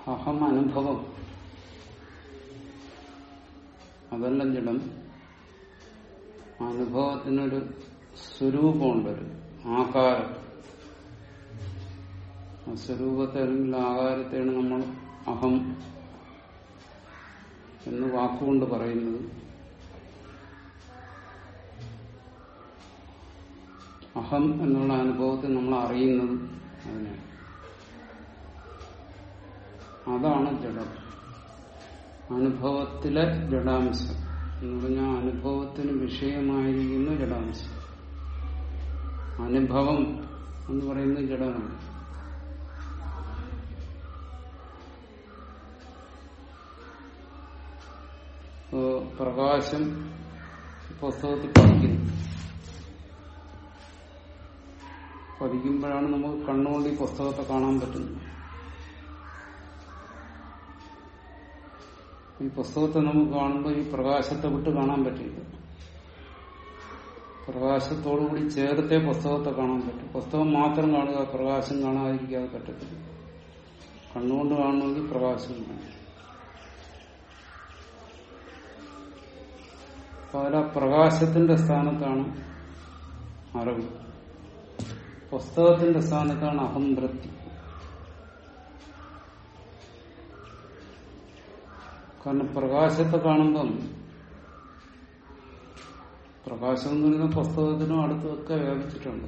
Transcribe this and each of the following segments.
അഹം അനുഭവം അതെല്ലാം ജഡം അനുഭവത്തിനൊരു സ്വരൂപമുണ്ട് ഒരു ആകാരം ആ സ്വരൂപത്തെ അല്ലെങ്കിൽ ആകാരത്തെയാണ് നമ്മൾ അഹം എന്ന് വാക്കുകൊണ്ട് പറയുന്നത് അഹം എന്നുള്ള അനുഭവത്തെ നമ്മൾ അറിയുന്നത് അതിനെ അതാണ് ജഡം അനുഭവത്തിലെ ജഡാംശം എന്ന് പറഞ്ഞാൽ അനുഭവത്തിന് വിഷയമായിരിക്കുന്ന ജഡാംശം അനുഭവം എന്ന് പറയുന്നത് ജഡമാണ് ഇപ്പോ പ്രകാശം പുസ്തകത്തിൽ പതിക്കുന്നു പതിക്കുമ്പോഴാണ് നമുക്ക് കണ്ണുകൊണ്ട് ഈ പുസ്തകത്തെ കാണാൻ പറ്റുന്നത് ഈ പുസ്തകത്തെ നമുക്ക് കാണുമ്പോൾ ഈ പ്രകാശത്തെ വിട്ട് കാണാൻ പറ്റില്ല പ്രകാശത്തോടുകൂടി ചേർത്തേ പുസ്തകത്തെ കാണാൻ പറ്റും പുസ്തകം മാത്രം കാണുക പ്രകാശം കാണാതിരിക്കാതെ പറ്റത്തില്ല കണ്ണുകൊണ്ട് കാണണമെങ്കിൽ പ്രകാശം വേണം അപ്പൊ അതിൽ ആ പ്രകാശത്തിന്റെ സ്ഥാനത്താണ് അറിവ് പുസ്തകത്തിന്റെ സ്ഥാനത്താണ് അഹംവൃത്തി കാരണം പ്രകാശത്തെ കാണുമ്പം പ്രകാശം എന്ന് പറയുന്ന പുസ്തകത്തിനും അടുത്തൊക്കെ വ്യാപിച്ചിട്ടുണ്ട്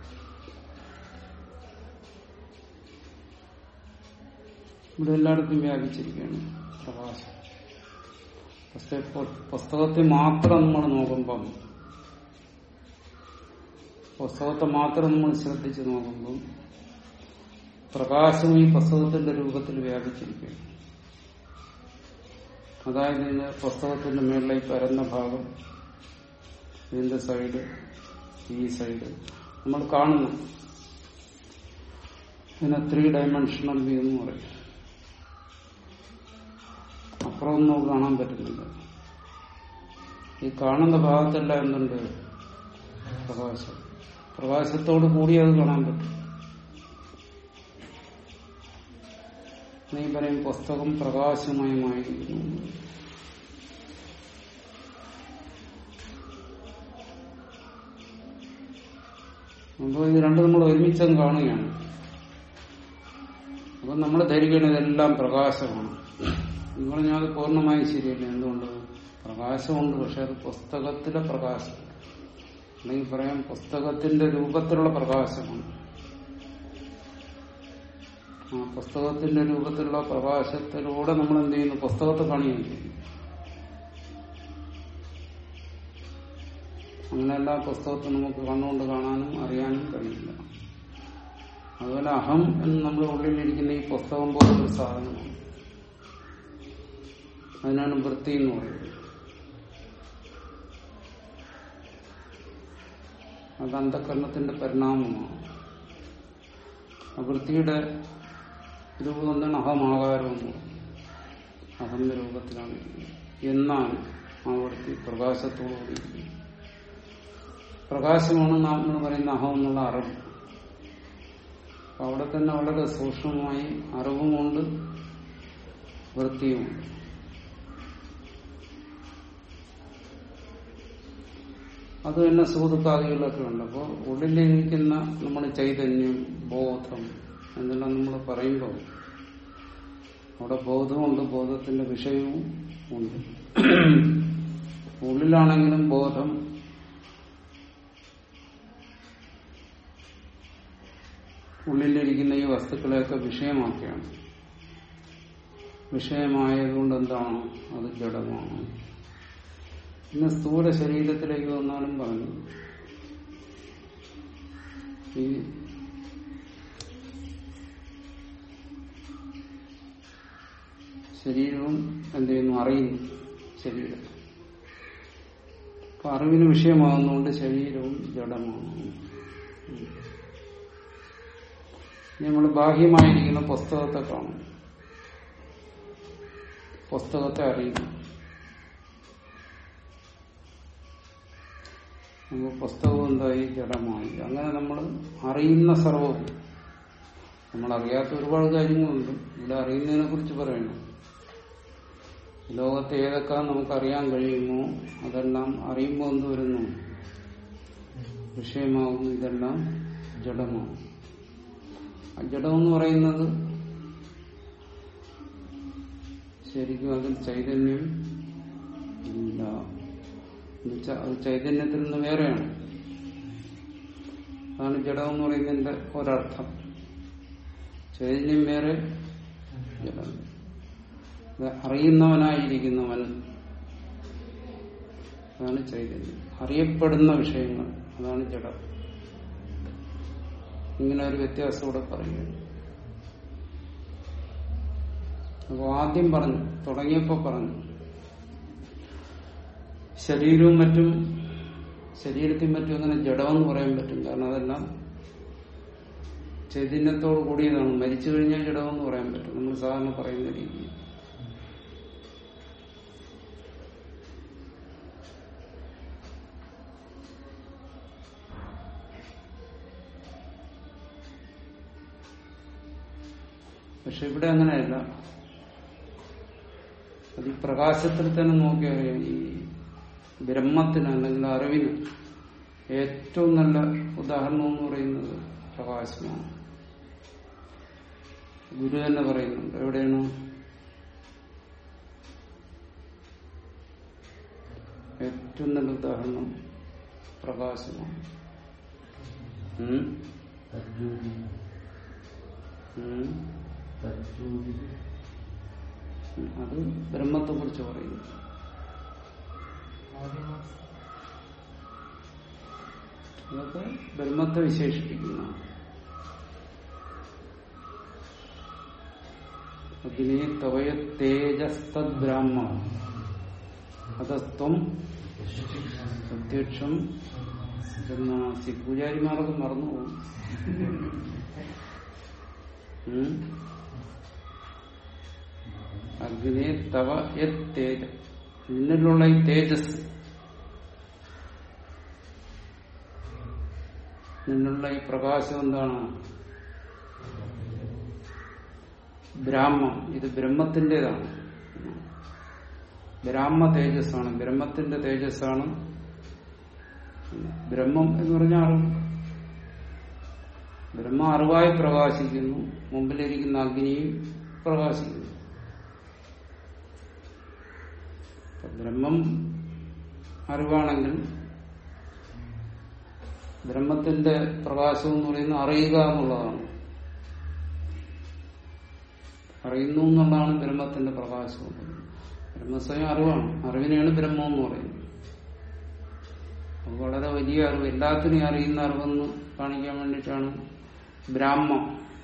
ഇവിടെ എല്ലായിടത്തും വ്യാപിച്ചിരിക്കുകയാണ് പ്രകാശം പക്ഷെ പുസ്തകത്തെ മാത്രം നമ്മൾ നോക്കുമ്പം പുസ്തകത്തെ മാത്രം നമ്മൾ ശ്രദ്ധിച്ച് നോക്കുമ്പം പ്രകാശം ഈ പുസ്തകത്തിന്റെ രൂപത്തിൽ വ്യാപിച്ചിരിക്കുകയാണ് അതായത് ഇതിന് പുസ്തകത്തിന്റെ മേളിലേക്ക് പരന്ന ഭാഗം ഇതിന്റെ സൈഡ് ഈ സൈഡ് നമ്മൾ കാണുന്നു ഇതിനെ ത്രീ ഡയമെൻഷണൽ വ്യൂ എന്ന് പറയും അപ്പുറമൊന്നും നമുക്ക് കാണാൻ പറ്റുന്നില്ല ഈ കാണുന്ന ഭാഗത്തെല്ലാം എന്തുണ്ട് പ്രകാശം പ്രകാശത്തോട് കൂടി അത് കാണാൻ പറ്റും നീ പറയും പുസ്തകം പ്രകാശമയമായിരിക്കുന്നു അപ്പോൾ ഇത് രണ്ടും നമ്മൾ ഒരുമിച്ചും കാണുകയാണ് അപ്പൊ നമ്മൾ ധരിക്കുന്നത് ഇതെല്ലാം പ്രകാശമാണ് എന്ന് പറഞ്ഞാൽ അത് പൂർണ്ണമായും ശരിയല്ല എന്തുകൊണ്ട് പ്രകാശമുണ്ട് പക്ഷെ അത് പുസ്തകത്തിലെ പ്രകാശം അല്ലെങ്കിൽ പറയാം പുസ്തകത്തിന്റെ രൂപത്തിലുള്ള പ്രകാശമാണ് ആ പുസ്തകത്തിന്റെ രൂപത്തിലുള്ള പ്രകാശത്തിലൂടെ നമ്മൾ എന്ത് ചെയ്യുന്നു പുസ്തകത്തെ കാണുകയും ചെയ്യും അങ്ങനെയല്ല പുസ്തകത്തെ നമുക്ക് കണ്ണുകൊണ്ട് കാണാനും അറിയാനും കഴിയില്ല അതുപോലെ അഹം എന്ന് നമ്മുടെ ഉള്ളിലിരിക്കുന്ന ഈ പുസ്തകം പോലൊരു സാധനമാണ് അതിനാണ് വൃത്തി എന്ന് പറയുന്നത് അത് അന്ധകരണത്തിന്റെ പരിണാമമാണ് ആ വൃത്തിയുടെ രൂപം എന്താണ് അഹമാകാരം എന്ന് പറയുന്നത് അഹന്റെ രൂപത്തിലാണ് ഇരിക്കുന്നത് എന്നാണ് ആ വൃത്തി പ്രകാശത്തോടുകൂടി ഇരിക്കുന്നത് പ്രകാശമാണ് നാം എന്ന് പറയുന്ന അഹം എന്നുള്ള അറിവ് അപ്പൊ അവിടെ തന്നെ വളരെ സൂക്ഷ്മമായി അറിവുമുണ്ട് വൃത്തിയുമുണ്ട് അത് തന്നെ സുഹൃത്തുക്കാദികളൊക്കെ ഉണ്ട് അപ്പോൾ ഉള്ളിലിരിക്കുന്ന നമ്മുടെ ചൈതന്യം ബോധം എന്നെല്ലാം നമ്മൾ പറയുമ്പോൾ അവിടെ ബോധമുണ്ട് ബോധത്തിന്റെ വിഷയവും ഉണ്ട് ഉള്ളിലാണെങ്കിലും ബോധം ഉള്ളിലിരിക്കുന്ന ഈ വസ്തുക്കളെയൊക്കെ വിഷയമാക്കിയാണ് വിഷയമായതുകൊണ്ട് എന്താണ് അത് ജഡമാണ് പിന്നെ സ്ഥൂല ശരീരത്തിലേക്ക് വന്നാലും പറഞ്ഞു ഈ ശരീരവും എന്ത് ചെയ്യുന്നു അറിയുന്നു ശരീരം അപ്പൊ അറിവിന് വിഷയമാകുന്നതുകൊണ്ട് ശരീരവും ജഡമാണ് നമ്മൾ ബാഹ്യമായിരിക്കുന്ന പുസ്തകത്തെ കാണും പുസ്തകത്തെ അറിയുന്നു നമുക്ക് പുസ്തകം എന്തായി ജഡമായി അങ്ങനെ നമ്മൾ അറിയുന്ന സർവവും നമ്മൾ അറിയാത്ത ഒരുപാട് കാര്യങ്ങളുണ്ട് ഇവിടെ അറിയുന്നതിനെ കുറിച്ച് പറയണം ലോകത്ത് ഏതൊക്കെ നമുക്ക് അറിയാൻ കഴിയുമോ അതെല്ലാം അറിയുമ്പോൾ എന്ത് വരുന്നു വിഷയമാകുന്നു ഇതെല്ലാം ജഡമാണ് ആ ജഡമെന്ന് പറയുന്നത് ശരിക്കും അതിൽ ചൈതന്യം ഇല്ല എന്നുവെച്ചാൽ അത് ചൈതന്യത്തിൽ നിന്ന് വേറെയാണ് അതാണ് ജഡം എന്ന് പറയുന്നതിന്റെ ഒരർത്ഥം ചൈതന്യം വേറെ ജഡം ഇത് അറിയുന്നവനായിരിക്കുന്നവൻ അതാണ് ചൈതന്യം അറിയപ്പെടുന്ന വിഷയങ്ങൾ അതാണ് ജഡം ഇങ്ങനെ ഒരു വ്യത്യാസം ഇവിടെ പറയുകയാണ് അപ്പൊ ആദ്യം പറഞ്ഞു തുടങ്ങിയപ്പോ പറഞ്ഞു ശരീരവും മറ്റും ശരീരത്തിൽ മറ്റും അങ്ങനെ ജഡമെന്ന് പറയാൻ പറ്റും കാരണം അതെല്ലാം ചൈതന്യത്തോട് കൂടിയതാണ് മരിച്ചു കഴിഞ്ഞാൽ ജഡമെന്ന് പറയാൻ പറ്റും നമ്മൾ സാധാരണ പറയുന്ന രീതി പക്ഷെ ഇവിടെ അങ്ങനെയല്ല അത് ഈ പ്രകാശത്തിൽ തന്നെ നോക്കിയറിയാം ഈ ബ്രഹ്മത്തിന് അല്ലെങ്കിൽ അറിവിന് ഏറ്റവും നല്ല ഉദാഹരണം എന്ന് പറയുന്നത് പ്രകാശമാണ് ഗുരു തന്നെ പറയുന്നുണ്ട് എവിടെയാണ് ഏറ്റവും നല്ല ഉദാഹരണം പ്രകാശമാണ് ഉം? തജ്ജോതി ഉം. തജ്ജോതി അത് ബ്രഹ്മത്തെ കുറിച്ച് പറയുന്നു അതൊക്കെ ബ്രഹ്മത്തെ വിശേഷിപ്പിക്കുന്ന അഗ്നി തവയ തേജസ്തദ് ബ്രാഹ്മ അതസ്ത്വം പ്രത്യക്ഷം ബ്രഹ്മാസി പൂജാരിമാരൊക്കെ മറന്നുപോകും ഉം. അഗ്നി തവ യത് തേജ നിന്നിലുള്ള ഈ തേജസ് നിന്നുള്ള ഈ പ്രകാശം എന്താണ് ബ്രാഹ്മം ഇത് ബ്രഹ്മത്തിൻ്റെതാണ് ബ്രാഹ്മ തേജസ്സാണ് ബ്രഹ്മത്തിന്റെ തേജസ്സാണ് ബ്രഹ്മം എന്ന് പറഞ്ഞാൽ അറിവ് ബ്രഹ്മ അറിവായി പ്രകാശിക്കുന്നു മുമ്പിലിരിക്കുന്ന അഗ്നിയും പ്രകാശിക്കുന്നു അപ്പൊ ബ്രഹ്മം അറിവാണെങ്കിൽ ബ്രഹ്മത്തിന്റെ പ്രകാശം എന്ന് പറയുന്നത് അറിയുക എന്നുള്ളതാണ് അറിയുന്നു എന്നുള്ളതാണ് ബ്രഹ്മത്തിന്റെ പ്രകാശം എന്ന് പറയുന്നത്. ബ്രഹ്മ സ്വയം അറിവാണ് അറിവിനെയാണ് ബ്രഹ്മം എന്ന് പറയുന്നത് അത് വളരെ വലിയ അറിവ് എല്ലാത്തിനെയും അറിയുന്ന അറിവെന്ന് കാണിക്കാൻ വേണ്ടിയിട്ടാണ് ബ്രാഹ്മം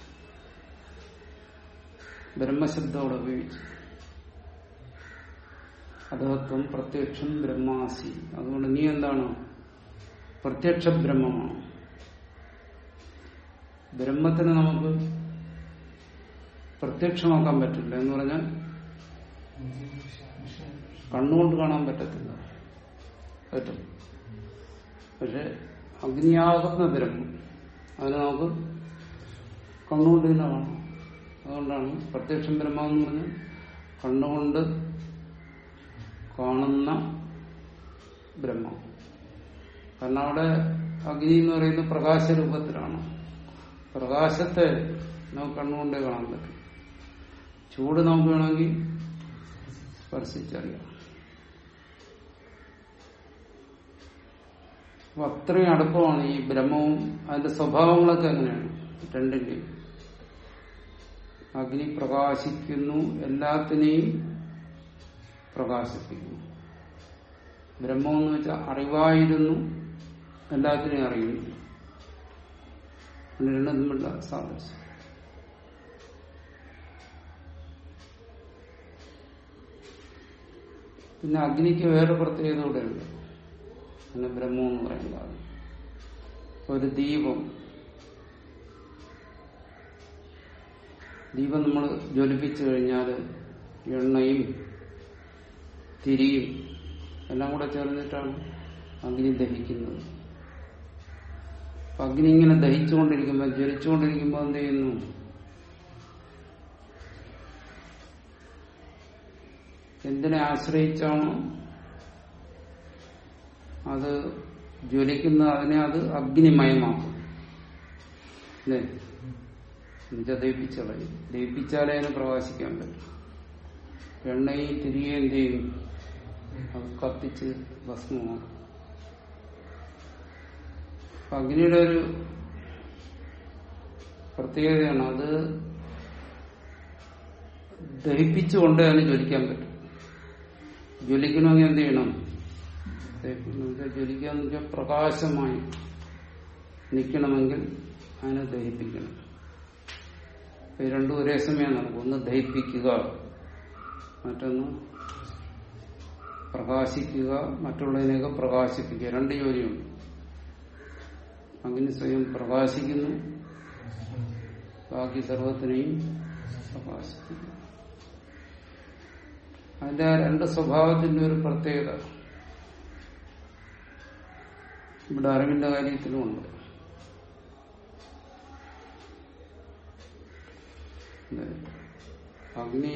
ബ്രഹ്മശബ്ദത്തോടെ ഉപയോഗിച്ചത് അധത്വം പ്രത്യക്ഷം ബ്രഹ്മാസി അതുകൊണ്ട് നീ എന്താണ് പ്രത്യക്ഷ ബ്രഹ്മമാണ് ബ്രഹ്മത്തിന് നമുക്ക് പ്രത്യക്ഷമാക്കാൻ പറ്റില്ല എന്ന് പറഞ്ഞാൽ കണ്ണുകൊണ്ട് കാണാൻ പറ്റത്തില്ല പറ്റും പക്ഷെ അഗ്നിയാകുന്ന ബ്രഹ്മം അതിന് നമുക്ക് കണ്ണുകൊണ്ട് തന്നെ കാണാം അതുകൊണ്ടാണ് പ്രത്യക്ഷം ബ്രഹ്മം എന്ന് പറഞ്ഞാൽ കണ്ണുകൊണ്ട് കാണുന്ന ബ്രഹ്മം കാരണം അവിടെ അഗ്നി എന്ന് പറയുന്നത് പ്രകാശരൂപത്തിലാണ് പ്രകാശത്തെ നമുക്ക് കണ്ണുകൊണ്ടേ കാണാൻ പറ്റും ചൂട് നമുക്ക് വേണമെങ്കിൽ സ്പർശിച്ചറിയാം അപ്പൊ അത്രയും അടുപ്പമാണ് ഈ ബ്രഹ്മവും അതിന്റെ സ്വഭാവങ്ങളൊക്കെ അങ്ങനെയാണ് രണ്ടിന്റെയും അഗ്നി പ്രകാശിക്കുന്നു എല്ലാത്തിനെയും പ്രകാശിപ്പിക്കുന്നു ബ്രഹ്മം എന്ന് വെച്ചാൽ അറിവായിരുന്നു എല്ലാത്തിനെയും അറിയുന്നു അത് രണ്ടും തമ്മിലുള്ള സാദൃശ്യം പിന്നെ അഗ്നിക്ക് വേറെ പ്രത്യേകത കൂടെയുണ്ട് പിന്നെ ബ്രഹ്മം എന്ന് പറയുന്നതാണ് ഒരു ദീപം ദീപം നമ്മൾ ജ്വലിപ്പിച്ചു കഴിഞ്ഞാൽ എണ്ണയും തിരിയും എല്ലാം കൂടെ ചേർന്നിട്ടാണ് അഗ്നി ദഹിക്കുന്നത് അപ്പൊ അഗ്നി ഇങ്ങനെ ദഹിച്ചുകൊണ്ടിരിക്കുമ്പോൾ ജ്വലിച്ചുകൊണ്ടിരിക്കുമ്പോൾ എന്ത് ചെയ്യുന്നു എന്തിനെ ആശ്രയിച്ചാണോ അത് ജ്വലിക്കുന്ന അതിനെ അത് അഗ്നിമയമാക്കും അല്ലേ എന്നുവെച്ചാൽ ദഹിപ്പിച്ചളയും ദഹിപ്പിച്ചാലേ അതിനെ പ്രകാശിക്കാൻ പറ്റും എണ്ണയും തിരികെ എന്ത് ചെയ്യും അത് കത്തിച്ച് ഭസ്മമാക്കും അപ്പൊ അഗ്നിയുടെ ഒരു പ്രത്യേകതയാണ് അത് ദഹിപ്പിച്ചുകൊണ്ട് അതിന് ജ്വലിക്കാൻ പറ്റും ജ്വലിക്കണമെങ്കിൽ എന്ത് ചെയ്യണം ദഹിപ്പിക്കണം എന്ന് വെച്ചാൽ ജ്വലിക്കാന്ന് വെച്ചാൽ പ്രകാശമായി നിൽക്കണമെങ്കിൽ അതിനെ ദഹിപ്പിക്കണം അപ്പൊ ഈ രണ്ടും ഒരേ സമയം നടക്കും ഒന്ന് ദഹിപ്പിക്കുക മറ്റൊന്ന് പ്രകാശിക്കുക മറ്റുള്ളതിനെയൊക്കെ പ്രകാശിപ്പിക്കുക രണ്ട് ജോലിയുണ്ട് അഗ്നി സ്വയം പ്രകാശിക്കുന്നു ബാക്കി സർവത്തിനെയും പ്രകാശിപ്പിക്കുന്നു അതിന്റെ ആ രണ്ട് സ്വഭാവത്തിന്റെ ഒരു പ്രത്യേകത ഇവിടെ അറിവിന്റെ കാര്യത്തിലുമുണ്ട് അഗ്നി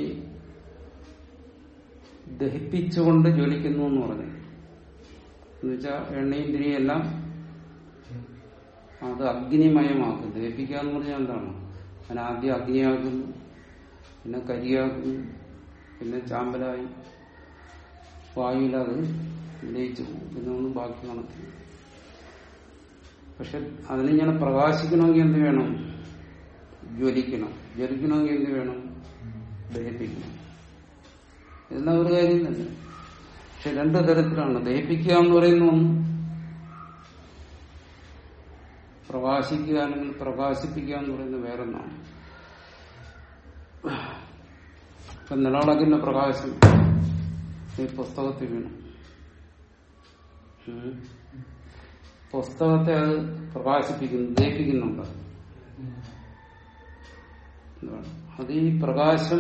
ദഹിപ്പിച്ചുകൊണ്ട് ജ്വലിക്കുന്നു എന്ന് പറഞ്ഞു എന്നുവെച്ചാൽ എണ്ണയും തിരിയെല്ലാം അത് അഗ്നിമയമാക്കും ദഹിപ്പിക്കുക എന്ന് പറഞ്ഞാൽ എന്താണ് അതിന് ആദ്യം അഗ്നിയാക്കുന്നു പിന്നെ കരിയാക്കുന്നു പിന്നെ ചാമ്പലായി വായുവിൽ അത് ലയിച്ചു പോകും പിന്നെ ഒന്നും ബാക്കി കാണത്തില്ല പക്ഷെ അതിനിങ്ങനെ പ്രകാശിക്കണമെങ്കിൽ എന്ത് വേണം ജ്വലിക്കണം ജ്വലിക്കണമെങ്കിൽ എന്ത് വേണം ദഹിപ്പിക്കണം ഇതെല്ലാം ഒരു കാര്യം തന്നെ പക്ഷെ രണ്ടു തരത്തിലാണ് ദഹിപ്പിക്കുക എന്ന് പറയുന്ന ഒന്ന് പ്രകാശിക്കുക അല്ലെങ്കിൽ പ്രകാശിപ്പിക്കുക എന്ന് പറയുന്നത് വേറൊന്നാണ് ഇപ്പൊ നിലവിളക്കിന്റെ പ്രകാശം ഈ പുസ്തകത്തിൽ വീണു ഉം. പുസ്തകത്തെ അത് പ്രകാശിപ്പിക്കുന്നു ദഹിപ്പിക്കുന്നുണ്ട് എന്താണ്? അത് ഈ പ്രകാശം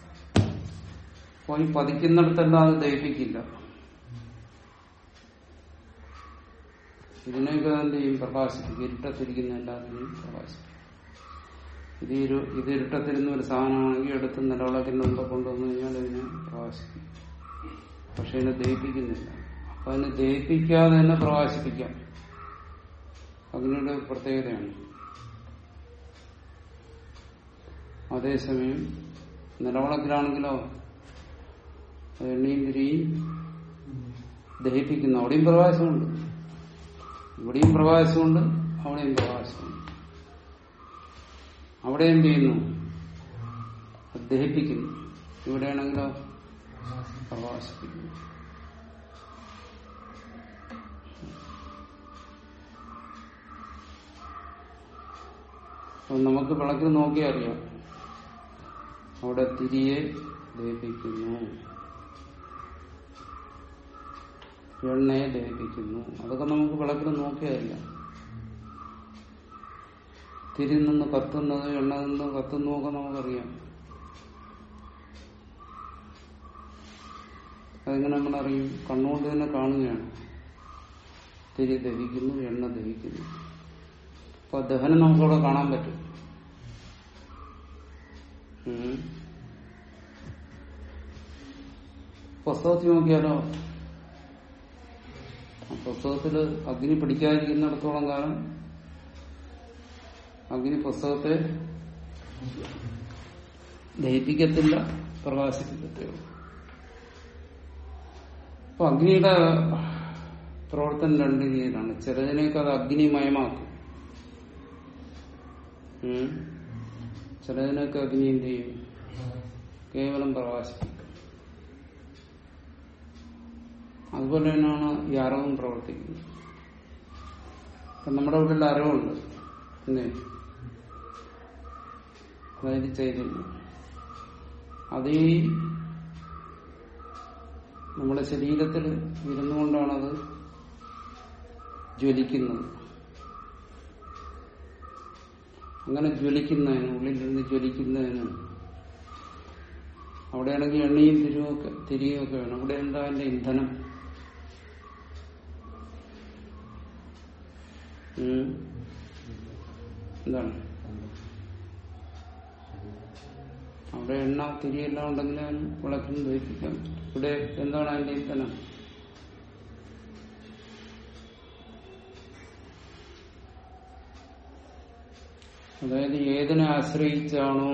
പോയി പതിക്കുന്നിടത്തെല്ലാം അത് ദഹിപ്പിക്കില്ല ഇതിനെയൊക്കെ എന്ത് ചെയ്യും പ്രകാശിപ്പിക്കും ഇരുട്ടത്തിരിക്കുന്ന എല്ലാത്തിനെയും പ്രകാശിപ്പിക്കും ഇത് ഇരു ഇത് ഇരുട്ടത്തിരുന്ന ഒരു സാധനമാണെങ്കിൽ എടുത്ത് നിലവിളക്കിന്റെ മുമ്പ് കൊണ്ടുവന്നു കഴിഞ്ഞാൽ അതിനെ പ്രകാശിപ്പിക്കും പക്ഷെ അതിനെ ദഹിപ്പിക്കുന്നില്ല അപ്പൊ അതിനെ ദഹിപ്പിക്കാതെ തന്നെ പ്രകാശിപ്പിക്കാം അതിനൊരു പ്രത്യേകതയാണ് അതേസമയം നിലവിളക്കിലാണെങ്കിലോ അത് എണ്ണയും തിരിയും ദഹിപ്പിക്കുന്നു അവിടെയും പ്രകാശമുണ്ട് ഇവിടെയും പ്രകാശമുണ്ട് അവിടെയും പ്രകാശമുണ്ട് അവിടെ എന്ത് ചെയ്യുന്നു അത് ദഹിപ്പിക്കുന്നു ഇവിടെയാണെങ്കിലോ പ്രകാശിപ്പിക്കുന്നു അപ്പൊ നമുക്ക് വിളക്കിൽ നോക്കിയാൽ അറിയാം അവിടെ തിരിയെ ദഹിപ്പിക്കുന്നു എണ്ണയെ ദഹിപ്പിക്കുന്നു അതൊക്കെ നമുക്ക് വിളക്കിൽ നോക്കിയാൽ അറിയാം തിരി നിന്ന് കത്തുന്നത് എണ്ണ നിന്ന് കത്തുന്നതൊക്കെ നമുക്കറിയാം അതെങ്ങനെ നമ്മളറിയും കണ്ണുകൊണ്ട് തന്നെ കാണുകയാണ് തിരി ദഹിക്കുന്നു എണ്ണ ദഹിക്കുന്നു അപ്പൊ ദഹനം നമുക്കവിടെ കാണാൻ പറ്റും ഉം. പുസ്തകത്തിൽ നോക്കിയാലോ ആ പുസ്തകത്തില് അഗ്നി പിടിക്കാതിരിക്കുന്നിടത്തോളം കാലം അഗ്നി പുസ്തകത്തെ ദഹിപ്പിക്കത്തില്ല പ്രകാശിപ്പിക്കത്തേ ഉള്ളൂ അപ്പൊ അഗ്നിയുടെ പ്രവർത്തനം രണ്ട് രീതിയിലാണ് ചിലതിനെയൊക്കെ അത് അഗ്നിമയമാക്കും ഉം. ചിലതിനൊക്കെ അഗ്നി എന്ത് ചെയ്യും കേവലം പ്രകാശിപ്പിക്കും അതുപോലെ തന്നെയാണ് ഈ അറിവും പ്രവർത്തിക്കുന്നത് ഇപ്പൊ നമ്മുടെ ഉള്ളിൽ അറിവുണ്ട് അല്ലേ അതായത് ചൈതന്യം അത് ഈ നമ്മുടെ ശരീരത്തിൽ ഇരുന്നുകൊണ്ടാണത് ജ്വലിക്കുന്നത് അങ്ങനെ ജ്വലിക്കുന്നതിന് ഉള്ളിൽ നിന്ന് ജ്വലിക്കുന്നതിന് അവിടെയാണെങ്കിൽ എണ്ണയും തിരിവൊക്കെ തിരികെയൊക്കെ വേണം അവിടെ എന്താ അതിന്റെ ഇന്ധനം ഉം. എന്താണ് അവിടെ അവിടെ എണ്ണ തിരിയെല്ലാം ഉണ്ടെങ്കിൽ അതിന് വിളക്കിന് ദഹിപ്പിക്കാം ഇവിടെ എന്താണ് അതിന്റെ ഇന്ധനം അതായത് ഏതിനെ ആശ്രയിച്ചാണോ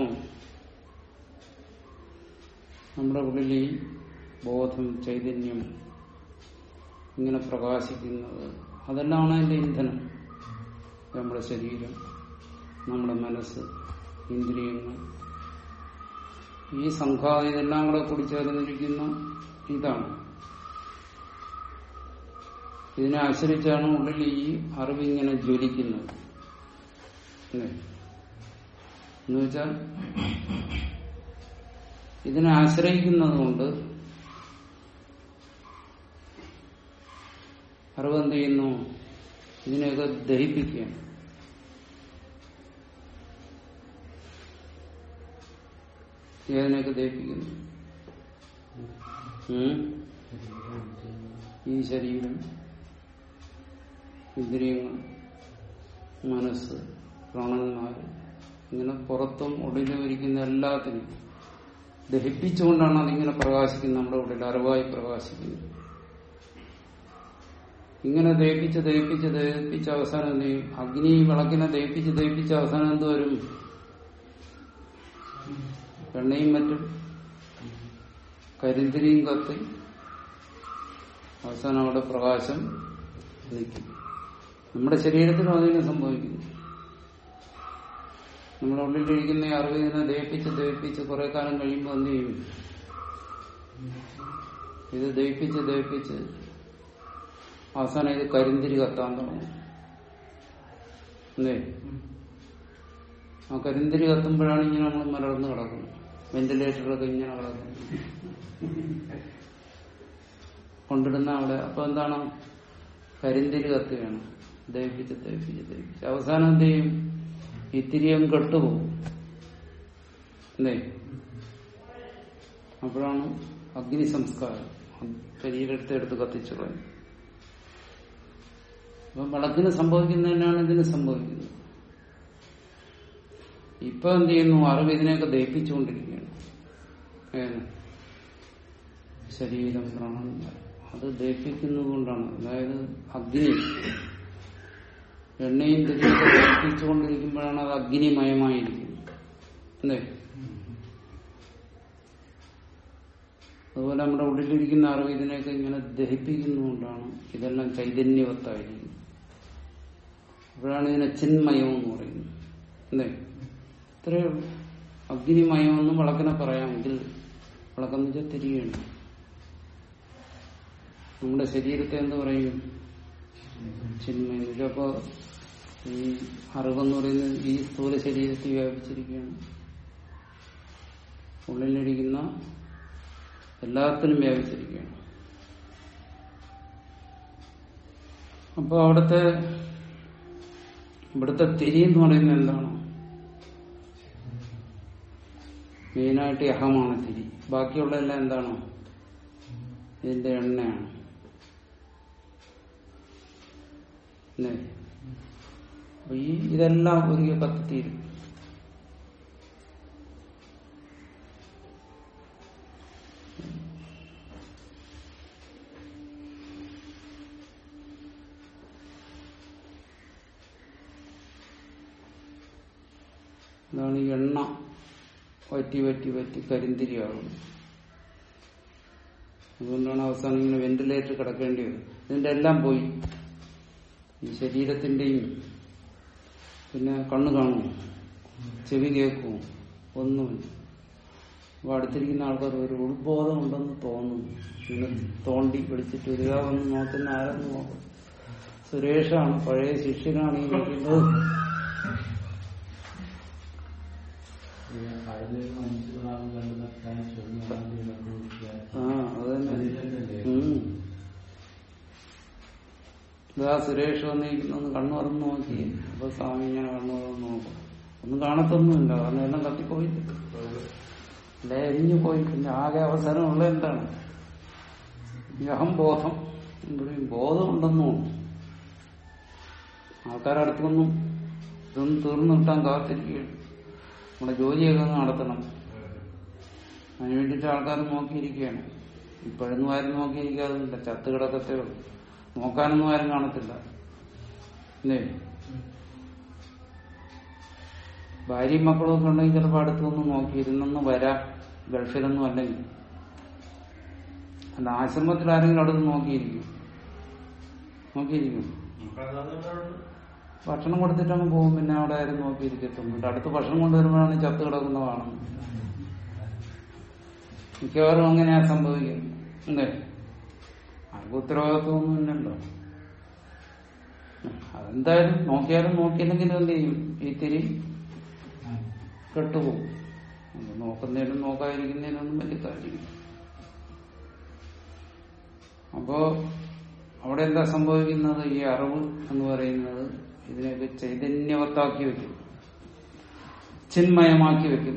നമ്മുടെ ഉള്ളിൽ ഈ ബോധം ചൈതന്യം ഇങ്ങനെ പ്രകാശിക്കുന്നത് അതെല്ലാമാണ് അതിന്റെ ഇന്ധനം നമ്മുടെ ശരീരം നമ്മുടെ മനസ്സ് ഇന്ദ്രിയങ്ങൾ ഈ സംഘാതം ഇതെല്ലാം കൂടെ കൂടി ചേർന്നിരിക്കുന്ന ഇതാണ് ഇതിനെ ആശ്രയിച്ചാണ് ഉള്ളിൽ ഈ അറിവ് ഇങ്ങനെ ജ്വലിക്കുന്നത് അല്ലേ? എന്ന് വെച്ചാൽ ഇതിനെ ആശ്രയിക്കുന്നത് കൊണ്ട് അറിവ് എന്ത് ചെയ്യുന്നു ഇതിനെയൊക്കെ ദഹിപ്പിക്കുകയാണ് ഏതിനെയൊക്കെ ദഹിപ്പിക്കുന്നു ഉം? ഈ ശരീരം ഇന്ദ്രിയങ്ങൾ മനസ്സ് പ്രാണന്മാർ ഇങ്ങനെ പുറത്തും ഉള്ളിലും ഇരിക്കുന്ന എല്ലാത്തിനും ദഹിപ്പിച്ചുകൊണ്ടാണ് അതിങ്ങനെ പ്രകാശിക്കുന്നത് നമ്മുടെ ഉള്ളിൽ അറിവായി പ്രകാശിക്കുന്നത് ഇങ്ങനെ ദഹിപ്പിച്ച് ദഹിപ്പിച്ച് ദഹിപ്പിച്ച് അവസാനം എന്ത് ചെയ്യും അഗ്നി വിളക്കിനെ ദഹിപ്പിച്ച് ദഹിപ്പിച്ച് അവസാനം എന്ത് വരും എണ്ണയും മറ്റും കരിന്തിരിയും കത്തി അവസാനം അവിടെ പ്രകാശം നിൽക്കും നമ്മുടെ ശരീരത്തിനും അതിനെ സംഭവിക്കുന്നു നമ്മുടെ ഉള്ളിലിരിക്കുന്ന ഈ അറിവ് ഇതിനെ ദഹിപ്പിച്ച് ദഹിപ്പിച്ച് കുറെ കാലം കഴിയുമ്പോൾ എന്ത് ചെയ്യും ഇത് ദഹിപ്പിച്ച് ദഹിപ്പിച്ച് അവസാനം ഇത് കരിന്തിരി കത്താൻ തുടങ്ങും അല്ലേ ആ കരിന്തിരി കത്തുമ്പോഴാണ് ഇങ്ങനെ നമ്മൾ മലർന്ന് കിടക്കുന്നത് വെന്റിലേറ്ററൊക്കെ ഇങ്ങനെ കിടക്കുന്നു കൊണ്ടിടുന്ന അവിടെ അപ്പൊ എന്താണ് കരിന്തിരി കത്തുകയാണ് ദഹിപ്പിച്ച് ദഹിപ്പിച്ച് ദഹിപ്പിച്ച് അവസാനം എന്ത് ചെയ്യും ഇത്തിരിയും കെട്ടുപോകും അല്ലേ അപ്പോഴാണ് അഗ്നി സംസ്കാരം ശരീരത്തെ എടുത്ത് കത്തിച്ചു കളയും അപ്പൊ വിളക്കിന് സംഭവിക്കുന്നതന്നെയാണ് ഇതിന് സംഭവിക്കുന്നത് ഇപ്പൊ എന്ത് ചെയ്യുന്നു അറിവ് ഇതിനെയൊക്കെ ദഹിപ്പിച്ചുകൊണ്ടിരിക്കുകയാണ് ഏത്? ശരീരം പ്രാണൻ അത് ദഹിപ്പിക്കുന്നത് കൊണ്ടാണ് അതായത് അഗ്നി എണ്ണയും തിരിയൊക്കെ ദഹിപ്പിച്ചുകൊണ്ടിരിക്കുമ്പോഴാണ് അത് അഗ്നിമയമായിരിക്കുന്നത് അല്ലേ അതുപോലെ നമ്മുടെ ഉള്ളിലിരിക്കുന്ന അറിവ് ഇതിനെയൊക്കെ ഇങ്ങനെ ദഹിപ്പിക്കുന്നതുകൊണ്ടാണ് ഇതെല്ലാം ചൈതന്യവത്തായിരിക്കുന്നത് അപ്പോഴാണ് ഇതിനെ ചിന്മയം എന്ന് പറയുന്നത് അല്ലേ ഇത്രയേ ഉള്ളൂ അഗ്നിമയം എന്ന് വിളക്കിനെ പറയാമെങ്കിൽ വിളക്കെന്ന് വെച്ചാൽ തിരികെയാണ് നമ്മുടെ ശരീരത്തെ എന്ത് പറയും ചിന്മയം ഇതപ്പോ ഈ അറിവെന്ന് പറയുന്നത് ഈ സ്ഥൂല ശരീരത്തിൽ വ്യാപിച്ചിരിക്കുകയാണ് ഉള്ളിലിരിക്കുന്ന എല്ലാത്തിനും വ്യാപിച്ചിരിക്കുകയാണ് അപ്പൊ അവിടുത്തെ ഇവിടുത്തെ തിരി എന്ന് പറയുന്നത് എന്താണ് മെയിനായിട്ട് അഹമാണ് തിരി ബാക്കിയുള്ള എല്ലാം എന്താണ് ഇതിന്റെ എണ്ണയാണ് അല്ലേ അപ്പൊ ഈ ഇതെല്ലാം ഒരിക്കൽ കത്തിത്തീരും അതാണ് ഈ എണ്ണ വറ്റി വറ്റി വറ്റി കരിന്തിരിയാകുന്നത് അതുകൊണ്ടാണ് അവസാനം ഇങ്ങനെ വെന്റിലേറ്റർ കിടക്കേണ്ടി വരും ഇതിന്റെ എല്ലാം പോയി ഈ ശരീരത്തിന്റെയും പിന്നെ കണ്ണ് കാണുമോ ചെവി കേൾക്കുമോ ഒന്നുമില്ല അപ്പൊ അടുത്തിരിക്കുന്ന ആൾക്കാർ ഒരു ഉൾബോധം ഉണ്ടെന്ന് തോന്നുന്നു ഇങ്ങനെ തോണ്ടി പിടിച്ചിട്ട് വരിക വന്ന് നോക്കുന്ന ആരെന്ന് നോക്കും സുരേഷാണ് പഴയ ശിഷ്യനാണ് ഈ ഇരിക്കുന്നത് മനുഷ്യനാകും കണ്ടെത്താൻ ആ അതന്നെ ഉം. ഇതാ സുരേഷ് വന്നിരിക്കുന്നു കണ്ണു തുറന്ന് നോക്കി അപ്പൊ സ്വാമി ഇങ്ങനെ കണ്ണു തുറന്ന് നോക്കും ഒന്നും കാണത്തൊന്നുമില്ല കാരണം എല്ലാം കത്തിപ്പോയില്ല അല്ലെ എരിഞ്ഞു പോയി പിന്നെ ആകെ അവസരമുള്ള എന്താണ് ഈ അഹംബോധം ഇവിടെ ബോധം ഉണ്ടെന്നു ആൾക്കാരടുത്തൊന്നും ഇതൊന്നും തീർന്നു കിട്ടാൻ കാത്തിരിക്കുകയാണ് നമ്മുടെ ജോലിയൊക്കെ ഒന്ന് നടത്തണം അതിന് വേണ്ടിയിട്ട് ആൾക്കാർ നോക്കിയിരിക്കുകയാണ് ഇപ്പോഴൊന്നും ആരും നോക്കിയിരിക്കാറില്ല ചത്ത് കിടക്കത്തേ ഉള്ളൂ നോക്കാനൊന്നും ആരും കാണത്തില്ല അല്ലേ ഭാര്യയും മക്കളും ഒക്കെ ഉണ്ടെങ്കിൽ ചിലപ്പോൾ അടുത്തൊന്നും നോക്കിയിരുന്നെന്ന് വരാം ഗൾഫിലൊന്നും അല്ലെങ്കിൽ അല്ല ആശ്രമത്തിൽ ആരെങ്കിലും അടുത്ത് നോക്കിയിരിക്കും നോക്കിയിരിക്കും ഭക്ഷണം കൊടുത്തിട്ടങ്ങ് പോകും പിന്നെ അവിടെ ആരും നോക്കിയിരിക്കത്തൊന്നുമില്ല അടുത്ത് ഭക്ഷണം കൊണ്ടുവരുമ്പോഴാണ് ചത്ത് കിടക്കുന്ന കാണുന്നത് മിക്കവാറും അങ്ങനെയാ സംഭവിക്കുന്നത് അല്ലേ ആർക്കും ഉത്തരവാദിത്വമൊന്നും ഇല്ലല്ലോ അതെന്തായാലും നോക്കിയാലും നോക്കിയില്ലെങ്കിലും എന്ത് ചെയ്യും ഈ തിരി കെട്ടുപോകും അത് നോക്കുന്നതിനും നോക്കാതിരിക്കുന്നതിനൊന്നും വലിയ കാര്യമില്ല അപ്പോ അവിടെ എന്താ സംഭവിക്കുന്നത് ഈ അറിവ് എന്ന് പറയുന്നത് ഇതിനെയൊക്കെ ചൈതന്യവത്താക്കി വെക്കും ചിന്മയമാക്കി വെക്കും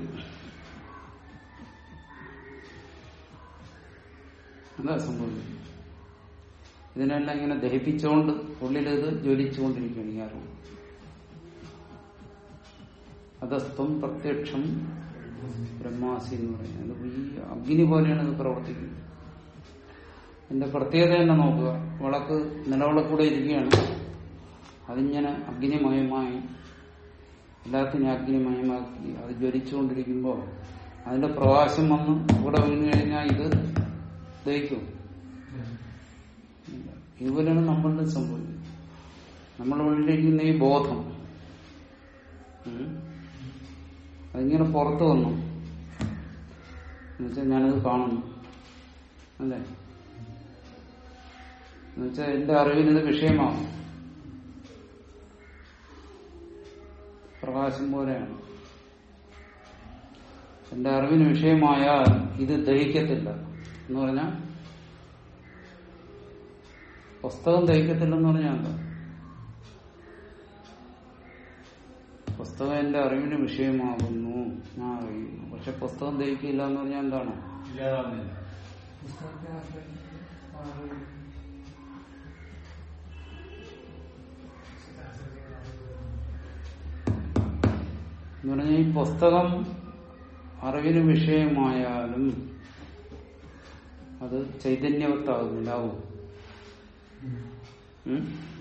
എന്താ സംഭവിക്കുന്നത് ഇതിനെല്ലാം ഇങ്ങനെ ദഹിപ്പിച്ചുകൊണ്ട് ഉള്ളിലിത് ജ്വലിച്ചുകൊണ്ടിരിക്കുകയാണ് ഈ അറിവ് അധസ്ഥം പ്രത്യക്ഷം ബ്രഹ്മാസി എന്ന് പറയുന്നത് അത് ഈ അഗ്നി പോലെയാണ് ഇത് പ്രവർത്തിക്കുന്നത് ഇതിന്റെ പ്രത്യേകത തന്നെ നോക്കുക വിളക്ക് നിലവിളക്കൂടെ ഇരിക്കുകയാണ് അതിങ്ങനെ അഗ്നിമയമായി എല്ലാത്തിനും അഗ്നിമയമാക്കി അത് ജ്വലിച്ചുകൊണ്ടിരിക്കുമ്പോൾ അതിന്റെ പ്രകാശം വന്ന് ഇവിടെ വീണ് കഴിഞ്ഞാൽ ഇത് ദഹിക്കും ഇതുപോലെയാണ് നമ്മളുടെ സംഭവിക്കുന്നത് നമ്മുടെ ഉള്ളിലിരിക്കുന്ന ഈ ബോധം ഉം, അതിങ്ങനെ പുറത്തു വന്നു എന്നുവെച്ചാൽ ഞാനത് കാണുന്നു അല്ലേ എന്നുവെച്ചാൽ എന്റെ അറിവിന് ഇത് വിഷയമാകും പ്രകാശം പോലെയാണ് എന്റെ അറിവിന് വിഷയമായാൽ ഇത് ദഹിക്കത്തില്ല എന്ന് പറഞ്ഞാൽ പുസ്തകം ദഹിക്കത്തില്ലെന്ന് പറഞ്ഞാൽ എന്താ പുസ്തകം എന്റെ അറിവിന് വിഷയമാകുന്നു ഞാൻ അറിയുന്നു പക്ഷെ പുസ്തകം ദഹിക്കില്ല എന്ന് പറഞ്ഞാൽ എന്താണ് ഇല്ലാതാവുന്നില്ല പുസ്തകത്തെ ആശ്രയിച്ച് മാറി എന്ന് പറഞ്ഞാൽ ഈ പുസ്തകം അറിവിന് വിഷയമായാലും അത് ചൈതന്യവത്താകുന്നില്ല ആവും ഉം?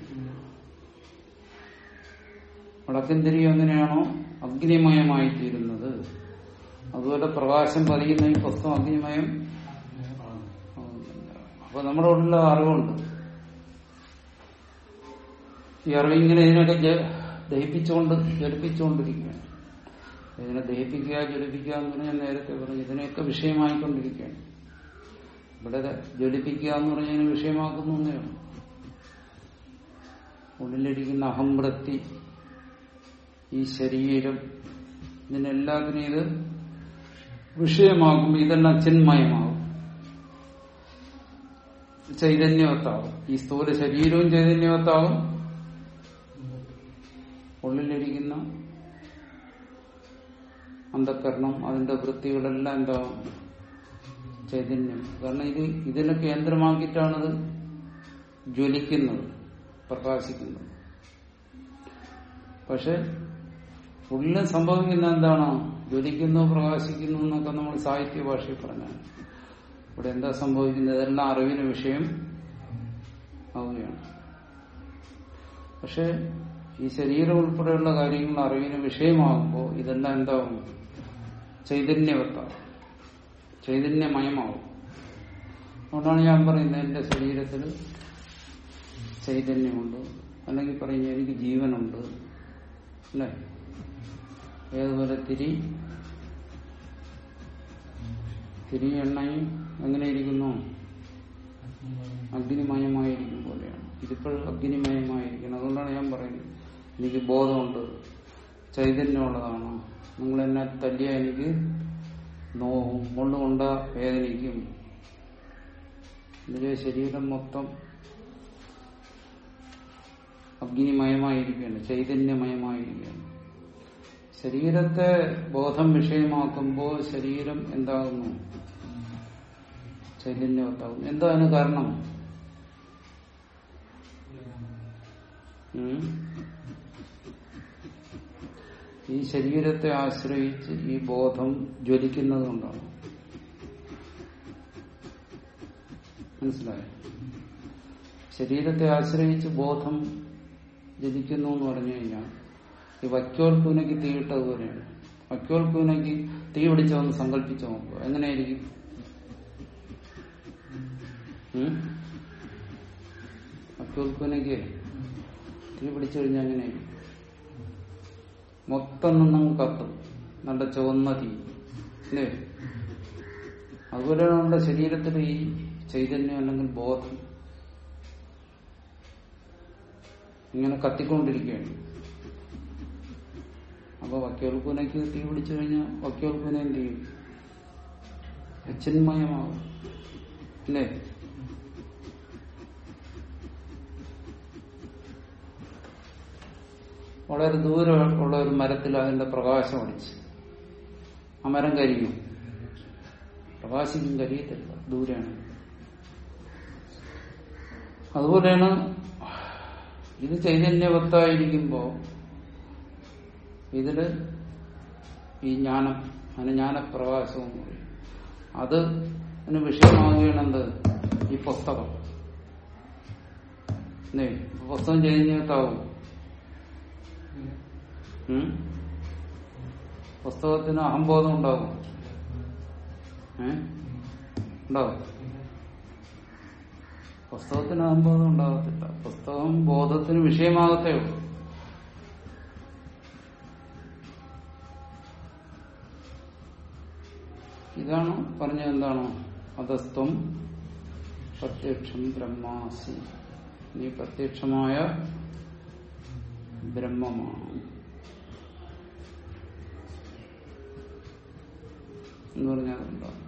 വിളക്കിന്തിരി എങ്ങനെയാണോ അഗ്നിമയമായി തീരുന്നത് അതുപോലെ പ്രകാശം പതിയുന്ന ഈ പുസ്തകം അഗ്നിമയം ആകുന്നില്ല. അപ്പൊ നമ്മുടെ ഉള്ളിലുള്ള അറിവുണ്ട് ഈ അറിവ് ഇങ്ങനെ ഇതിനൊക്കെ ജ- ദഹിപ്പിച്ചുകൊണ്ട് ജ്വലിപ്പിച്ചുകൊണ്ടിരിക്കുകയാണ് ഇതിനെ ദഹിപ്പിക്കുക ജ്വലിപ്പിക്കുക എന്ന് പറഞ്ഞാൽ നേരത്തെ പറഞ്ഞു ഇതിനെയൊക്കെ വിഷയമായിക്കൊണ്ടിരിക്കുകയാണ് ഇവിടെ ദ- ജ്വലിപ്പിക്കുക എന്ന് പറഞ്ഞതിന് വിഷയമാക്കുന്നു എന്നേ ഉള്ളൂ ഉള്ളിലിരിക്കുന്ന അഹംവൃത്തി ഈ ശരീരം ഇതിനെല്ലാത്തിനും ഇത് വിഷയമാകുമ്പോൾ ഇതെല്ലാം ചിന്മയമാകും ചൈതന്യവത്താകും ഈ സ്ഥൂല ശരീരവും ചൈതന്യവത്താകും ഉള്ളിലിരിക്കുന്ന അന്ധക്കരണം അതിന്റെ വൃത്തികളെല്ലാം എന്താവും ചൈതന്യം കാരണം ഇത് ഇതിനെ കേന്ദ്രമാക്കിയിട്ടാണിത് ജ്വലിക്കുന്നത് പ്രകാശിക്കുന്നത് പക്ഷെ ഉള്ളിൽ സംഭവിക്കുന്ന എന്താണ് ജ്വലിക്കുന്നു പ്രകാശിക്കുന്നു എന്നൊക്കെ നമ്മൾ സാഹിത്യ ഭാഷയിൽ പറഞ്ഞാണ് ഇവിടെ എന്താ സംഭവിക്കുന്നത് ഇതെല്ലാം അറിവിന് വിഷയം ആവുകയാണ് പക്ഷെ ഈ ശരീരം ഉൾപ്പെടെയുള്ള കാര്യങ്ങൾ അറിവിന് വിഷയമാകുമ്പോൾ ഇതെല്ലാം എന്താവും ചൈതന്യവത്താവും ചൈതന്യമയമാവും അതുകൊണ്ടാണ് ഞാൻ പറയുന്നത് എന്റെ ശരീരത്തിൽ ചൈതന്യമുണ്ട് അല്ലെങ്കിൽ പറയുന്നത് എനിക്ക് ജീവനുണ്ട് അല്ലേ ഏതുപോലെ തിരി തിരി എണ്ണയും എങ്ങനെ ഇരിക്കുന്നു അഗ്നിമയമായിരിക്കും പോലെയാണ് ഇതിപ്പോഴും അഗ്നിമയമായിരിക്കണം അതുകൊണ്ടാണ് ഞാൻ പറയുന്നത് എനിക്ക് ബോധമുണ്ട് ചൈതന്യമുള്ളതാണ് നിങ്ങൾ എന്നെ തല്ലിയ എനിക്ക് നോവും കൊണ്ടുകൊണ്ട വേദനിക്കും ഇതിലെ ശരീരം മൊത്തം അഗ്നിമയമായിരിക്കുകയാണ് ചൈതന്യമയമായിരിക്കുകയാണ് ശരീരത്തെ ബോധം വിഷയമാക്കുമ്പോൾ ശരീരം എന്താകുന്നു ചൈതന്യവത്താകുന്നു എന്താ അതിന് കാരണം ഉം? ഈ ശരീരത്തെ ആശ്രയിച്ച് ഈ ബോധം ജ്വലിക്കുന്നത് കൊണ്ടാണ് മനസ്സിലായോ ശരീരത്തെ ആശ്രയിച്ച് ബോധം ജനിക്കുന്നു എന്ന് പറഞ്ഞു കഴിഞ്ഞാൽ ഈ വൈക്കോൽ കൂനയ്ക്ക് തീയിട്ടതുപോലെയാണ് വൈക്കോൽ കൂനയ്ക്ക് തീ പിടിച്ചൊന്ന് സങ്കല്പിച്ച് നോക്കുക എങ്ങനെയായിരിക്കും ഉം? വൈക്കോൽ കൂനയ്ക്ക് തീ പിടിച്ചു കഴിഞ്ഞാൽ എങ്ങനെയായിരിക്കും മൊത്തം നിന്നും കത്തും നല്ല ചുവന്ന തീ അല്ലേ അതുപോലെയാണ് നമ്മുടെ ശരീരത്തിൽ ഈ ചൈതന്യം അല്ലെങ്കിൽ ബോധം ഇങ്ങനെ കത്തിക്കൊണ്ടിരിക്കുകയാണ് അപ്പൊ വക്കോൽക്കൂനയ്ക്ക് തീ പിടിച്ചു കഴിഞ്ഞാൽ വക്കോൽക്കൂന എന്ത് ചെയ്യും ചിന്മയമാകും അല്ലേ വളരെ ദൂരെ ഉള്ള ഒരു മരത്തിൽ അതിന്റെ പ്രകാശം അടിച്ച് ആ മരം കരിയും പ്രകാശിക്കും കരിയത്തില്ല ദൂരെയാണ് അതുപോലെയാണ് ഇത് ചൈതന്യവത്തായിരിക്കുമ്പോ ഇതില് ഈ ജ്ഞാനം അതിന് ജ്ഞാനപ്രകാശം എന്ന് പറയും അത് അതിന് വിഷയമാവുകയാണ് എന്ത് ഈ പുസ്തകം അല്ലേ പുസ്തകം ചൈതന്യവത്താവും ഉം? പുസ്തകത്തിന് അഹംബോധം ഉണ്ടാവും ഏ ഉണ്ടാവും പുസ്തകത്തിന് അഹംബോധം ഉണ്ടാകത്തില്ല പുസ്തകം ബോധത്തിന് വിഷയമാകത്തേ ഉള്ളൂ ഇതാണ് പറഞ്ഞത് എന്താണ് അധസ്ത്വം പ്രത്യക്ഷം ബ്രഹ്മാസി നീ പ്രത്യക്ഷമായ ബ്രഹ്മമാണ് എന്ന് പറഞ്ഞാൽ അതുണ്ടാവും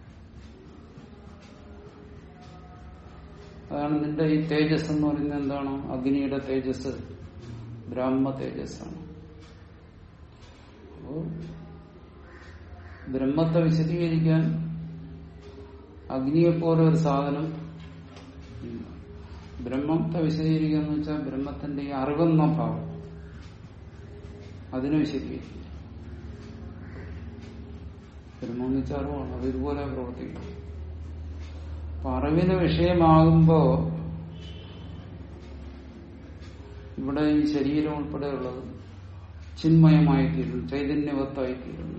അതാണ് നിന്റെ ഈ തേജസ് എന്ന് പറയുന്നത് എന്താണ് അഗ്നിയുടെ തേജസ് ബ്രാഹ്മ തേജസ്സാണ് അപ്പോ ബ്രഹ്മത്തെ വിശദീകരിക്കാൻ അഗ്നിയെപ്പോലെ ഒരു സാധനം ഇല്ല. ബ്രഹ്മത്തെ വിശദീകരിക്കുക എന്ന് വെച്ചാൽ ബ്രഹ്മത്തിന്റെ ഈ അറിവെന്ന ഭാവം അതിനെ വിശദീകരിക്കുക ബ്രഹ്മം എന്ന് വെച്ചാൽ അറിവാണ് അത് ഇതുപോലെ പ്രവർത്തിക്കും അപ്പൊ അറിവിന് വിഷയമാകുമ്പോ ഇവിടെ ഈ ശരീരം ഉൾപ്പെടെയുള്ളത് ചിന്മയമായി തീരുന്നു ചൈതന്യവത്തായി തീരുന്നു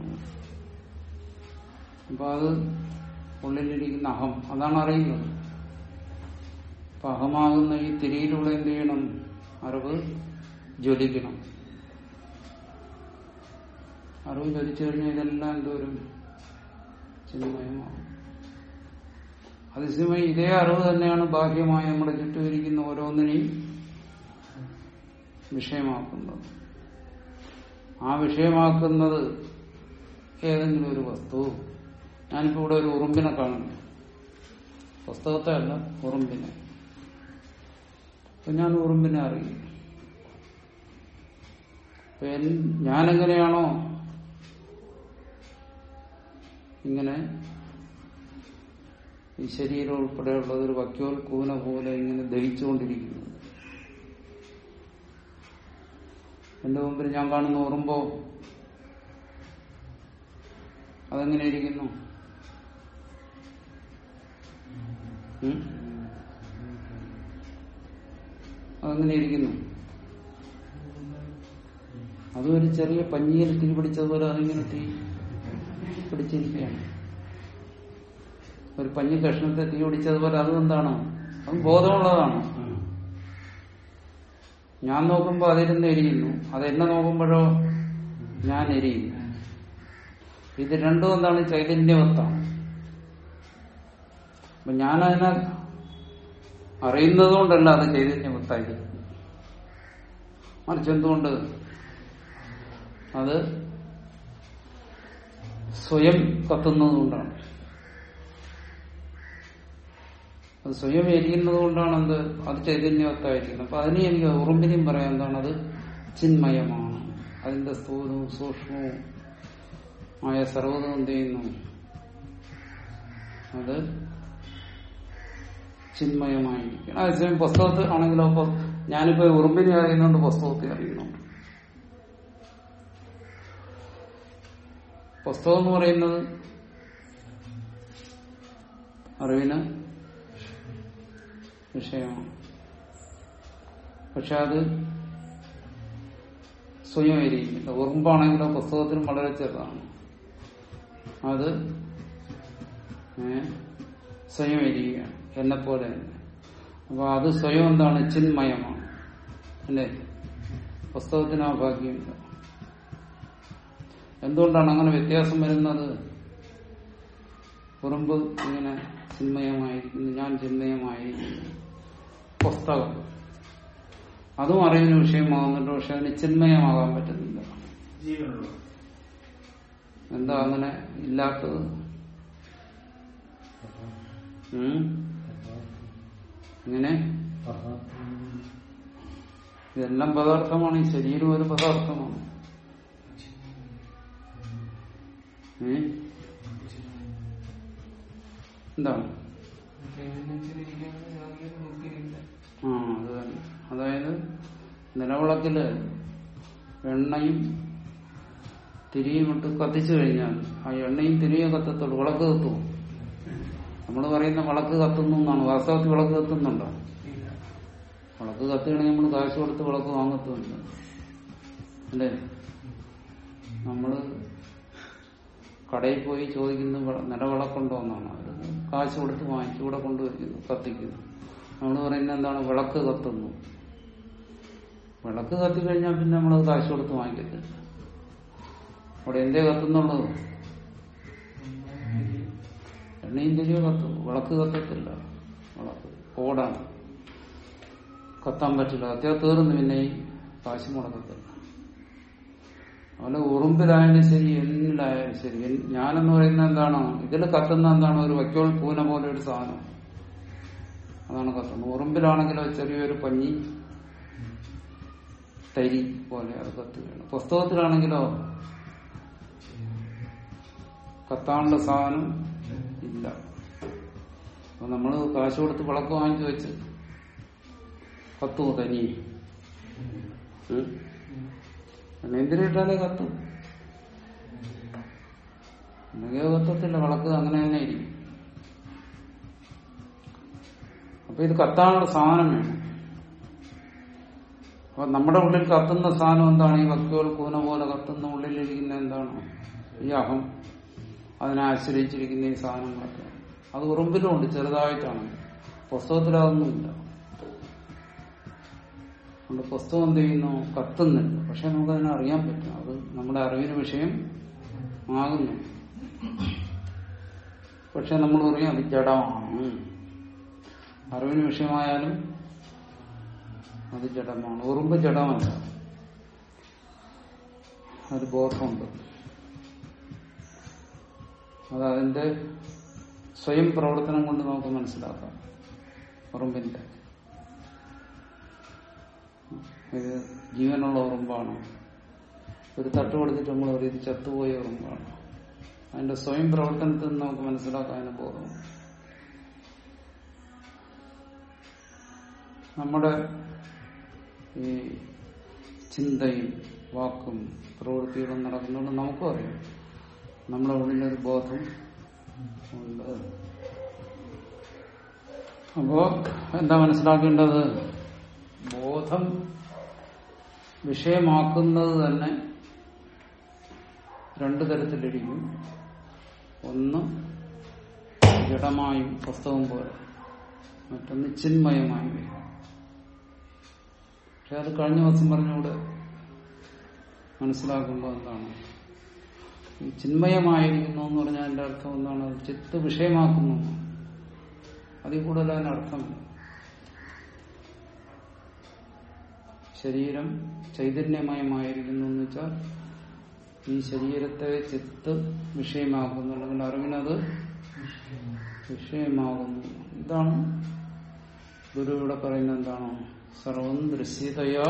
അപ്പൊ അത് ഉള്ളിലിരിക്കുന്ന അഹം അതാണ് അറിയുന്നത് അപ്പൊ അഹമാകുന്ന ഈ തിരിയിലൂടെ എന്ത് ചെയ്യണം അറിവ് ജ്വലിക്കണം അറിവ് ജ്വലിച്ചു കഴിഞ്ഞാൽ ഇതെല്ലാം എന്തോരും ചിന്മയമാകും അതേസമയം ഇതേ അറിവ് തന്നെയാണ് ബാഹ്യമായി നമ്മുടെ ചുറ്റും ഇരിക്കുന്ന ഓരോന്നിനെയും വിഷയമാക്കുന്നത് ആ വിഷയമാക്കുന്നത് ഏതെങ്കിലും ഒരു വസ്തു ഞാനിപ്പോ ഇവിടെ ഒരു ഉറുമ്പിനെ കാണുന്നു പുസ്തകത്തെ അല്ല ഉറുമ്പിനെ അപ്പൊ ഞാൻ ഉറുമ്പിനെ അറിയും അപ്പൊ എൻ- ഞാനെങ്ങനെയാണോ ഇങ്ങനെ ഈ ശരീരം ഉൾപ്പെടെയുള്ളത് ഒരു വക്യോൽ കൂന പോലെ ഇങ്ങനെ ദഹിച്ചുകൊണ്ടിരിക്കുന്നു എന്റെ മുമ്പിൽ ഞാൻ കാണുന്ന ഉറുമ്പോ അതെങ്ങനെ ഇരിക്കുന്നു ഉം? അതെങ്ങനെ ഇരിക്കുന്നു അതും ഒരു ചെറിയ പഞ്ഞിയിൽ തീ പിടിച്ചതുപോലെ അതിങ്ങനെ തീ പിടിച്ചിരിക്കുകയാണ് ഒരു പഞ്ഞി കഷ്ണത്തെ തീ പിടിച്ചതുപോലെ അതും എന്താണ് അതും ബോധമുള്ളതാണ് ഞാൻ നോക്കുമ്പോൾ അതിരുന്ന് എരിയുന്നു അതെന്നെ നോക്കുമ്പോഴോ ഞാൻ എരിയുന്നു ഇത് രണ്ടും എന്താണ് ചൈതന്യവത്താണ് അപ്പൊ ഞാനതിനെ അറിയുന്നത് കൊണ്ടല്ല അത് ചൈതന്യവത്തായിരിക്കും മറിച്ച് എന്തുകൊണ്ട് അത് സ്വയം കത്തുന്നത് കൊണ്ടാണ് അത് സ്വയം എരിയുന്നത് കൊണ്ടാണ് എന്ത് അത് ചൈതന്യവത്തായിരിക്കുന്നത് അപ്പൊ അതിനെ എനിക്ക് ഉറുമ്പിനെയും പറയാം എന്താണ് അത് ചിന്മയമാണ് അതിന്റെ സ്ഥൂലവും സൂക്ഷ്മവും ആയ സർവ്വതും എന്ത് ചെയ്യുന്നു അത് ചിന്മയമായിരിക്കണം അതേസമയം പുസ്തകത്തിൽ ആണെങ്കിലോ അപ്പൊ ഞാനിപ്പോ ഉറുമ്പിനെ അറിയുന്നുണ്ട് പുസ്തകത്തെ അറിയുന്നുണ്ട് പുസ്തകം എന്ന് പറയുന്നത് അറിവിന് വിഷയമാണ് പക്ഷെ അത് സ്വയം ഇരിക്കില്ല ഉറുമ്പാണെങ്കിലോ പുസ്തകത്തിനും വളരെ ചെറുതാണ് അത് ഏ, സ്വയം ഇരിക്കുകയാണ് എന്നെ പോലെ തന്നെ അപ്പൊ അത് സ്വയം എന്താണ് ചിന്മയമാണ് അല്ലേ പുസ്തകത്തിന് ആ ഭാഗ്യമില്ല എന്തുകൊണ്ടാണ് അങ്ങനെ വ്യത്യാസം വരുന്നത് ഉറുമ്പ് ഇങ്ങനെ ചിന്മയമായിരിക്കുന്നു ഞാൻ ചിന്മയമായിരിക്കുന്നു പുസ്തകം അതും അറിവിന് വിഷയമാകുന്നുണ്ട് പക്ഷെ അതിന് ചിന്മയമാകാൻ പറ്റുന്നില്ല ജീവനുള്ള എന്താ അങ്ങനെ ഇല്ലാത്തത് ഉം? ഇങ്ങനെ ഇതെല്ലാം പദാർത്ഥമാണ് ഈ ശരീരം ഒരു പദാർത്ഥമാണ് ഏ? എന്താണ് ആ അത് തന്നെ അതായത് നിലവിളക്കില് എണ്ണയും തിരിയും ഇട്ട് കത്തിച്ചു കഴിഞ്ഞാൽ ആ എണ്ണയും തിരിയും കത്തത്തുള്ളൂ വിളക്ക് കത്തുമോ നമ്മൾ പറയുന്ന വിളക്ക് കത്തുന്നു എന്നാണ് വാസ്തവത്തിൽ വിളക്ക് കത്തുന്നുണ്ടോ വിളക്ക് കത്തുകയാണെങ്കിൽ നമ്മൾ കാശ് കൊടുത്ത് വിളക്ക് വാങ്ങത്തുമില്ല അല്ലേ നമ്മള് കടയിൽ പോയി ചോദിക്കുന്ന വിള- നിലവിളക്കുണ്ടോ എന്നാണ് അവർ കാശ് കൊടുത്ത് വാങ്ങിച്ചു ഇവിടെ കൊണ്ടുവയ്ക്കുന്നു കത്തിക്കുന്നു നമ്മൾ പറയുന്നത് എന്താണ് വിളക്ക് കത്തുന്നു വിളക്ക് കത്തി കഴിഞ്ഞാൽ പിന്നെ നമ്മൾ കാശ് കൊടുത്ത് വാങ്ങിക്കത്തില്ല അവിടെ എന്തേ കത്തുന്നുള്ളൂ എണ്ണയും തിരിയോ കത്തും വിളക്ക് കത്തത്തില്ല വിളക്ക് ഓടാണ് കത്താൻ പറ്റില്ല കത്തിയാൽ തീർന്നു പിന്നെ ഈ കാശ് മുടക്കത്തില്ല അതുപോലെ ഉറുമ്പിലായാലും ശരി എന്നിലായാലും ശരി എൻ- ഞാനെന്ന് പറയുന്നത് എന്താണ് ഇതിൽ കത്തുന്ന എന്താണ് ഒരു വയ്ക്കോൾ പൂന പോലെ ഒരു സാധനം അതാണ് കത്തുന്നത് ഉറുമ്പിലാണെങ്കിലോ ചെറിയൊരു പഞ്ഞി തരി പോലെ അത് കത്തുകയാണ് പുസ്തകത്തിലാണെങ്കിലോ കത്താനുള്ള സാധനം ഇല്ല അപ്പൊ നമ്മള് കാശ് കൊടുത്ത് വിളക്ക് വാങ്ങിച്ചു വെച്ച് കത്തുവോ തനി എന്തിനിട്ടാലേ കത്തും അല്ലെങ്കിൽ കത്തത്തില്ല വിളക്ക് അങ്ങനെ തന്നെ ഇരിക്കും അപ്പൊ ഇത് കത്താനുള്ള സാധനം വേണം അപ്പൊ നമ്മുടെ ഉള്ളിൽ കത്തുന്ന സാധനം എന്താണ് ഈ വക്കുകൾ കൂന പോലെ കത്തുന്ന ഉള്ളിലിരിക്കുന്ന എന്താണ് ഈ അഹം അതിനെ ആശ്രയിച്ചിരിക്കുന്ന ഈ സാധനങ്ങളൊക്കെ അത് ഉറുമ്പിലും ഉണ്ട് ചെറുതായിട്ടാണ് പുസ്തകത്തിലതൊന്നുമില്ല അതുകൊണ്ട് പുസ്തകം എന്ത് ചെയ്യുന്നു കത്തുന്നില്ല പക്ഷെ നമുക്കതിനെ അറിയാൻ പറ്റും അത് നമ്മുടെ അറിവിന് വിഷയം ആകുന്നു പക്ഷെ നമ്മൾ പറയും അത് ജഡമാണ് അറിവിന് വിഷയമായാലും അത് ജഡമാണ് ഉറുമ്പ് ജഡമല്ല അത് ബോധമുണ്ട് അത് അതിന്റെ സ്വയം പ്രവർത്തനം കൊണ്ട് നമുക്ക് മനസ്സിലാക്കാം ഉറുമ്പിന്റെ ഇത് ജീവനുള്ള ഉറുമ്പാണ് ഒരു തട്ട് കൊടുത്തിട്ട് നമ്മൾ പറയും ഇത് ചത്തുപോയ ഉറുമ്പാണ് അതിന്റെ സ്വയം പ്രവർത്തനത്തിൽ നിന്ന് നമുക്ക് മനസ്സിലാക്കാൻ അതിന് ബോധം നമ്മുടെ ഈ ചിന്തയും വാക്കും പ്രവൃത്തികളും നടക്കുന്നുണ്ട് നമുക്കും അറിയാം നമ്മുടെ ഉള്ളിലൊരു ബോധം ഉണ്ട് അപ്പോ എന്താ മനസ്സിലാക്കേണ്ടത് ബോധം വിഷയമാക്കുന്നത് തന്നെ രണ്ടു തരത്തിലിരിക്കും ഒന്ന് ജഡമായും പുസ്തകം പോലെ മറ്റൊന്ന് ചിന്മയമായും വരും പക്ഷെ അത് കഴിഞ്ഞ ദിവസം പറഞ്ഞുകൂടെ മനസ്സിലാക്കുമ്പോൾ എന്താണ് ഈ ചിന്മയമായിരിക്കുന്നു എന്ന് പറഞ്ഞാൽ എന്റെ അർത്ഥം എന്താണ് അത് ചിത്ത് വിഷയമാക്കുന്നു അതിൽ കൂടുതൽ അതിന് അർത്ഥമില്ല ശരീരം ചൈതന്യമയമായിരിക്കുന്നു എന്ന് വെച്ചാൽ ഈ ശരീരത്തെ ചിത്ത് വിഷയമാക്കുന്നു അല്ലെങ്കിൽ അറിവിനത് വിഷയമാകുന്നു ഇതാണ് ഗുരു ഇവിടെ പറയുന്നത് എന്താണ് സർവം ദൃശ്യതയാ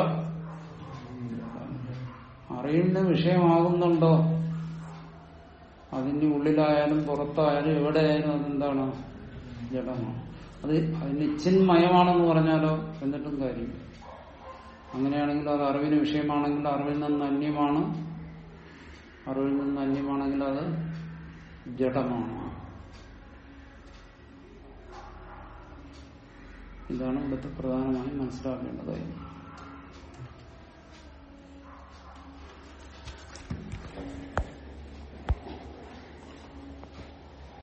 അറിയുന്ന വിഷയമാകുന്നുണ്ടോ അതിന്റെ ഉള്ളിലായാലും പുറത്തായാലും എവിടെയായാലും അതെന്താണ് ജഡമാണ് അത് അതിന് ചിന്മയമാണെന്ന് പറഞ്ഞാലോ എന്നിട്ടും കാര്യം അങ്ങനെയാണെങ്കിൽ അത് അറിവിന് വിഷയമാണെങ്കിൽ അറിവിൽ നിന്ന് അന്യമാണ് അറിവിൽ നിന്ന് അന്യമാണെങ്കിൽ അത് ജഡമാണ് ഇതാണ് ഇവിടുത്തെ പ്രധാനമായും മനസ്സിലാക്കേണ്ട കാര്യം